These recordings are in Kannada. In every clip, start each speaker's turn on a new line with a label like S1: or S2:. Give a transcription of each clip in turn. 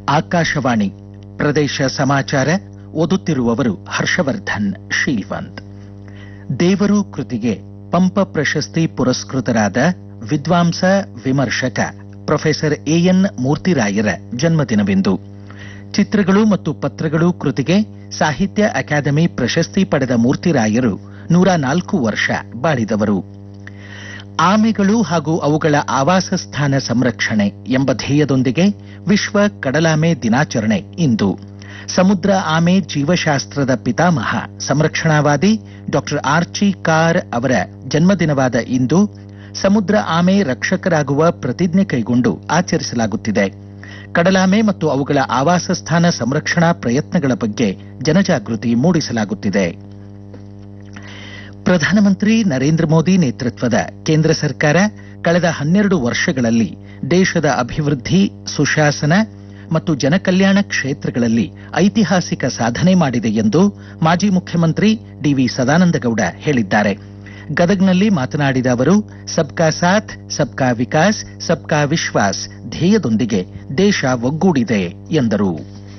S1: ಆಕಾಶವಾಣಿ ಪ್ರದೇಶ ಸಮಾಚಾರ ಓದುತ್ತಿರುವವರು ಹರ್ಷವರ್ಧನ್ ಶೀಲ್ವಂತ್ ದೇವರು ಕೃತಿಗೆ ಪಂಪ ಪ್ರಶಸ್ತಿ ಪುರಸ್ಕೃತರಾದ ವಿದ್ವಾಂಸ ವಿಮರ್ಶಕ ಪ್ರೊಫೆಸರ್ ಎಎನ್ ಮೂರ್ತಿರಾಯರ ಜನ್ಮದಿನವಿಂದು ಚಿತ್ರಗಳು ಮತ್ತು ಪತ್ರಗಳು ಕೃತಿಗೆ ಸಾಹಿತ್ಯ ಅಕಾಡೆಮಿ ಪ್ರಶಸ್ತಿ ಪಡೆದ ಮೂರ್ತಿರಾಯರು ನೂರ ನಾಲ್ಕು ವರ್ಷ ಬಾಳಿದವರು ಆಮೆಗಳು ಹಾಗೂ ಅವುಗಳ ಆವಾಸ ಸ್ಥಾನ ಸಂರಕ್ಷಣೆ ಎಂಬ ಧ್ಯೇಯದೊಂದಿಗೆ ವಿಶ್ವ ಕಡಲಾಮೆ ದಿನಾಚರಣೆ ಇಂದು ಸಮುದ್ರ ಆಮೆ ಜೀವಶಾಸ್ತ್ರದ ಪಿತಾಮಹ ಸಂರಕ್ಷಣಾವಾದಿ ಡಾಕ್ಟರ್ ಆರ್ಚಿ ಕಾರ್ ಅವರ ಜನ್ಮದಿನವಾದ ಇಂದು ಸಮುದ್ರ ಆಮೆ ರಕ್ಷಕರಾಗುವ ಪ್ರತಿಜ್ಞೆ ಕೈಗೊಂಡು ಆಚರಿಸಲಾಗುತ್ತಿದೆ ಕಡಲಾಮೆ ಮತ್ತು ಅವುಗಳ ಆವಾಸ ಸ್ಥಾನ ಸಂರಕ್ಷಣಾ ಪ್ರಯತ್ನಗಳ ಬಗ್ಗೆ ಜನಜಾಗೃತಿ ಮೂಡಿಸಲಾಗುತ್ತಿದೆ ಪ್ರಧಾನಮಂತ್ರಿ ನರೇಂದ್ರ ಮೋದಿ ನೇತೃತ್ವದ ಕೇಂದ್ರ ಸರ್ಕಾರ ಕಳೆದ ಹನ್ನೆರಡು ವರ್ಷಗಳಲ್ಲಿ ದೇಶದ ಅಭಿವೃದ್ಧಿ ಸುಶಾಸನ ಮತ್ತು ಜನಕಲ್ಯಾಣ ಕ್ಷೇತ್ರಗಳಲ್ಲಿ ಐತಿಹಾಸಿಕ ಸಾಧನೆ ಮಾಡಿದೆ ಎಂದು ಮಾಜಿ ಮುಖ್ಯಮಂತ್ರಿ ಡಿವಿ ಸದಾನಂದಗೌಡ ಹೇಳಿದ್ದಾರೆ ಗದಗ್ನಲ್ಲಿ ಮಾತನಾಡಿದ ಅವರು ಸಬ್ಕಾ ಸಾಥ್ ಸಬ್ಕಾ ವಿಕಾಸ್ ಸಬ್ಕಾ ವಿಶ್ವಾಸ್ ಧ್ಯೇಯದೊಂದಿಗೆ ದೇಶ ಒಗ್ಗೂಡಿದೆ ಎಂದರು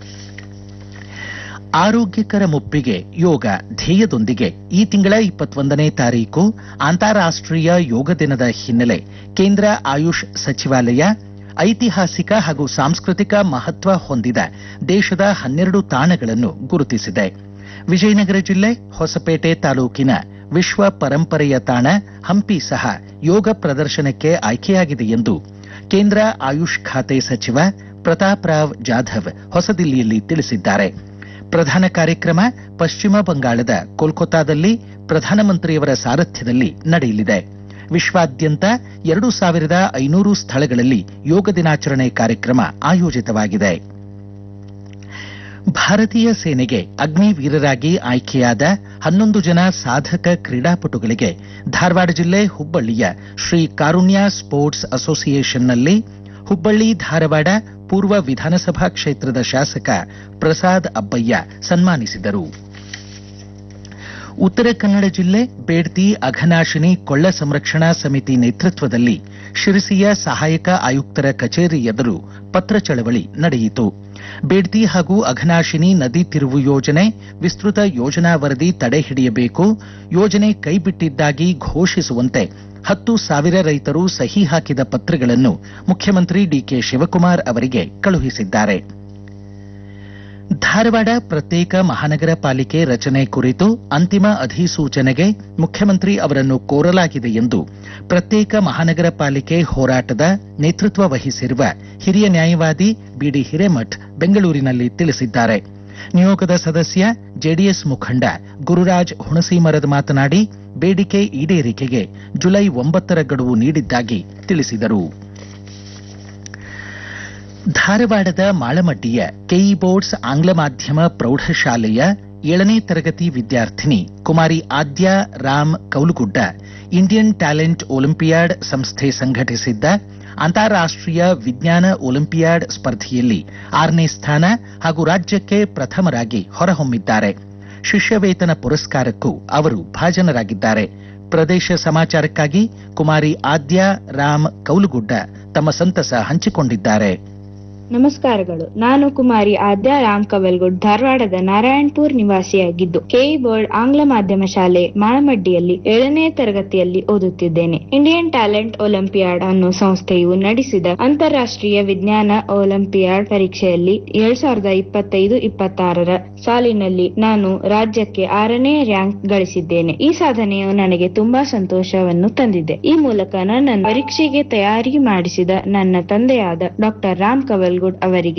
S1: ಆರೋಗ್ಯಕರ ಮುಪ್ಪಿಗೆ ಯೋಗ ಧ್ಯೇಯದೊಂದಿಗೆ ಈ ತಿಂಗಳ ಇಪ್ಪತ್ತೊಂದನೇ ತಾರೀಕು ಅಂತಾರಾಷ್ಟ್ರೀಯ ಯೋಗ ದಿನದ ಹಿನ್ನೆಲೆ ಕೇಂದ್ರ ಆಯುಷ್ ಸಚಿವಾಲಯ ಐತಿಹಾಸಿಕ ಹಾಗೂ ಸಾಂಸ್ಕೃತಿಕ ಮಹತ್ವ ಹೊಂದಿದ ದೇಶದ ಹನ್ನೆರಡು ತಾಣಗಳನ್ನು ಗುರುತಿಸಿದೆ ವಿಜಯನಗರ ಜಿಲ್ಲೆ ಹೊಸಪೇಟೆ ತಾಲೂಕಿನ ವಿಶ್ವ ಪರಂಪರೆಯ ತಾಣ ಹಂಪಿ ಸಹ ಯೋಗ ಪ್ರದರ್ಶನಕ್ಕೆ ಆಯ್ಕೆಯಾಗಿದೆ ಎಂದು ಕೇಂದ್ರ ಆಯುಷ್ ಖಾತೆ ಸಚಿವ ಪ್ರತಾಪ್ ರಾವ್ ಜಾಧವ್ ಹೊಸದಿಲ್ಲಿಯಲ್ಲಿ ತಿಳಿಸಿದ್ದಾರೆ ಪ್ರಧಾನ ಕಾರ್ಯಕ್ರಮ ಪಶ್ಚಿಮ ಬಂಗಾಳದ ಕೋಲ್ಕತ್ತಾದಲ್ಲಿ ಪ್ರಧಾನಮಂತ್ರಿಯವರ ಸಾರಥ್ಯದಲ್ಲಿ ನಡೆಯಲಿದೆ ವಿಶ್ವಾದ್ಯಂತ ಎರಡು ಸಾವಿರದ ಐನೂರು ಸ್ಥಳಗಳಲ್ಲಿ ಯೋಗ ದಿನಾಚರಣೆ ಕಾರ್ಯಕ್ರಮ ಆಯೋಜಿತವಾಗಿದೆ ಭಾರತೀಯ ಸೇನೆಗೆ ಅಗ್ನಿವೀರರಾಗಿ ಆಯ್ಕೆಯಾದ ಹನ್ನೊಂದು ಜನ ಸಾಧಕ ಕ್ರೀಡಾಪಟುಗಳಿಗೆ ಧಾರವಾಡ ಜಿಲ್ಲೆ ಹುಬ್ಬಳ್ಳಿಯ ಶ್ರೀ ಕಾರುಣ್ಯ ಸ್ಪೋರ್ಟ್ಸ್ ಅಸೋಸಿಯೇಷನ್ನಲ್ಲಿ ಹುಬ್ಬಳ್ಳಿ ಧಾರವಾಡ ಪೂರ್ವ ವಿಧಾನಸಭಾ ಕ್ಷೇತ್ರದ ಶಾಸಕ ಪ್ರಸಾದ್ ಅಬ್ಬಯ್ಯ ಸನ್ಮಾನಿಸಿದರು ಉತ್ತರ ಕನ್ನಡ ಜಿಲ್ಲೆ ಬೇಡ್ತಿ ಅಘನಾಶಿನಿ ಕೊಳ್ಳ ಸಂರಕ್ಷಣಾ ಸಮಿತಿ ನೇತೃತ್ವದಲ್ಲಿ ಶಿರಸಿಯ ಸಹಾಯಕ ಆಯುಕ್ತರ ಕಚೇರಿ ಎದುರು ಪತ್ರ ಚಳವಳಿ ನಡೆಯಿತು ಬೇಡ್ತಿ ಹಾಗೂ ಅಘನಾಶಿನಿ ನದಿ ತಿರುವು ಯೋಜನೆ ವಿಸ್ತೃತ ಯೋಜನಾ ವರದಿ ತಡೆ ಹಿಡಿಯಬೇಕು ಯೋಜನೆ ಕೈಬಿಟ್ಟಿದ್ದಾಗಿ ಘೋಷಿಸುವಂತೆ ಹತ್ತು ಸಾವಿರ ರೈತರು ಸಹಿ ಹಾಕಿದ ಪತ್ರಗಳನ್ನು ಮುಖ್ಯಮಂತ್ರಿ ಡಿಕೆ ಶಿವಕುಮಾರ್ ಅವರಿಗೆ ಕಳುಹಿಸಿದ್ದಾರೆ ಧಾರವಾಡ ಪ್ರತ್ಯೇಕ ಮಹಾನಗರ ಪಾಲಿಕೆ ರಚನೆ ಕುರಿತು ಅಂತಿಮ ಅಧಿಸೂಚನೆಗೆ ಮುಖ್ಯಮಂತ್ರಿ ಅವರನ್ನು ಕೋರಲಾಗಿದೆ ಎಂದು ಪ್ರತ್ಯೇಕ ಮಹಾನಗರ ಪಾಲಿಕೆ ಹೋರಾಟದ ನೇತೃತ್ವ ವಹಿಸಿರುವ ಹಿರಿಯ ನ್ಯಾಯವಾದಿ ಬಿಡಿ ಹಿರೇಮಠ್ ಬೆಂಗಳೂರಿನಲ್ಲಿ ತಿಳಿಸಿದ್ದಾರೆ ನಿಯೋಗದ ಸದಸ್ಯ ಜೆಡಿಎಸ್ ಮುಖಂಡ ಗುರುರಾಜ್ ಹುಣಸಿಮರದ ಮಾತನಾಡಿ ಬೇಡಿಕೆ ಈಡೇರಿಕೆಗೆ ಜುಲೈ ಒಂಬತ್ತರ ಗಡುವು ನೀಡಿದ್ದಾಗಿ ತಿಳಿಸಿದರು ಧಾರವಾಡದ ಮಾಳಮಡ್ಡಿಯ ಕೆಇ ಬೋರ್ಡ್ಸ್ ಆಂಗ್ಲ ಮಾಧ್ಯಮ ಪ್ರೌಢಶಾಲೆಯ ಏಳನೇ ತರಗತಿ ವಿದ್ಯಾರ್ಥಿನಿ Kumari Aadya Ram Kaulagudda Indian talent olympiad ಸಂಸ್ಥೆ ಸಂಘಟಿಸಿದ್ದ ಅಂತಾರಾಷ್ಟ್ರೀಯ ವಿಜ್ಞಾನ ಒಲಿಂಪಿಯಾಡ್ ಸ್ಪರ್ಧೆಯಲ್ಲಿ ಆರನೇ ಸ್ಥಾನ ಹಾಗೂ ರಾಜ್ಯಕ್ಕೆ ಪ್ರಥಮರಾಗಿ ಹೊರಹೊಮ್ಮಿದ್ದಾರೆ ಶಿಷ್ಯವೇತನ ಪುರಸ್ಕಾರಕ್ಕೂ ಅವರು ಭಾಜನರಾಗಿದ್ದಾರೆ ಪ್ರದೇಶ ಸಮಾಚಾರಕ್ಕಾಗಿ ಕುಮಾರಿ ಆದ್ಯ ರಾಮ್ ಕೌಲುಗುಡ್ಡ ತಮ್ಮ ಸಂತಸ ಹಂಚಿಕೊಂಡಿದ್ದಾರೆ
S2: ನಮಸ್ಕಾರಗಳು ನಾನು ಕುಮಾರಿ ಆದ್ಯ ರಾಮ್ ಕವಲ್ಗುಡ್ ಧಾರವಾಡದ ನಾರಾಯಣಪುರ್ ನಿವಾಸಿಯಾಗಿದ್ದು ಕೆಇ ಬೋರ್ಡ್ ಆಂಗ್ಲ ಮಾಧ್ಯಮ ಶಾಲೆ ಮಾಳಮಡ್ಡಿಯಲ್ಲಿ ಏಳನೇ ತರಗತಿಯಲ್ಲಿ ಓದುತ್ತಿದ್ದೇನೆ ಇಂಡಿಯನ್ ಟ್ಯಾಲೆಂಟ್ ಒಲಿಂಪಿಯಾಡ್ ಅನ್ನೋ ಸಂಸ್ಥೆಯು ನಡೆಸಿದ ಅಂತಾರಾಷ್ಟ್ರೀಯ ವಿಜ್ಞಾನ ಒಲಿಂಪಿಯಾಡ್ ಪರೀಕ್ಷೆಯಲ್ಲಿ ಎರಡ್ ಸಾವಿರದ ಇಪ್ಪತ್ತೈದು ಇಪ್ಪತ್ತಾರರ ಸಾಲಿನಲ್ಲಿ ನಾನು ರಾಜ್ಯಕ್ಕೆ ಆರನೇ ರ್ಯಾಂಕ್ ಗಳಿಸಿದ್ದೇನೆ ಈ ಸಾಧನೆಯು ನನಗೆ ತುಂಬಾ ಸಂತೋಷವನ್ನು ತಂದಿದೆ ಈ ಮೂಲಕ ನನ್ನನ್ನು ಪರೀಕ್ಷೆಗೆ ತಯಾರಿ ಮಾಡಿಸಿದ ನನ್ನ ತಂದೆಯಾದ ಡಾಕ್ಟರ್ ರಾಮ್ ಕವಲ್ಗುಡ್ ಅವರಿಗೆ